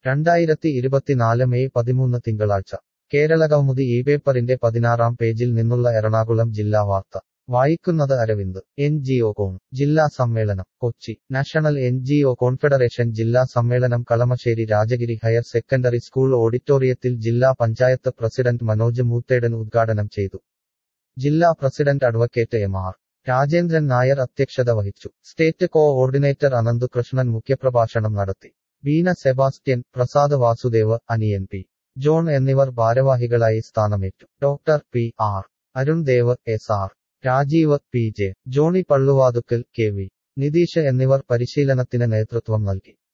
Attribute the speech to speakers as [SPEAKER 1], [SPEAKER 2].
[SPEAKER 1] രണ്ടായിരത്തി ഇരുപത്തിനാല് മെയ് പതിമൂന്ന് തിങ്കളാഴ്ച കേരളകൗമുദി ഈ പേപ്പറിന്റെ പതിനാറാം പേജിൽ നിന്നുള്ള എറണാകുളം ജില്ലാ വാർത്ത വായിക്കുന്നത് അരവിന്ദ് എൻ ജി ഒ കോൺ ജില്ലാ സമ്മേളനം Kochi national N G O confederation ജില്ലാ സമ്മേളനം Kalamassery Rajagiri higher secondary school ഓഡിറ്റോറിയത്തിൽ ജില്ലാ പഞ്ചായത്ത് പ്രസിഡന്റ് മനോജ് മൂത്തേടൻ ഉദ്ഘാടനം ചെയ്തു ജില്ലാ പ്രസിഡന്റ് advocate M R Rajendran Nair അധ്യക്ഷത വഹിച്ചു state coordinator Ananthu Krishnan മുഖ്യപ്രഭാഷണം നടത്തി ബീന സെബാസ്റ്റ്യൻ പ്രസാദ് വാസുദേവ് അനിയൻ പി ജോൺ എന്നിവർ ഭാരവാഹികളായി സ്ഥാനമേറ്റു doctor P R Arun Dev S R Rajeev P J Johny Palluvathukkal K V Nitheesh എന്നിവർ പരിശീലനത്തിന് നേതൃത്വം നൽകി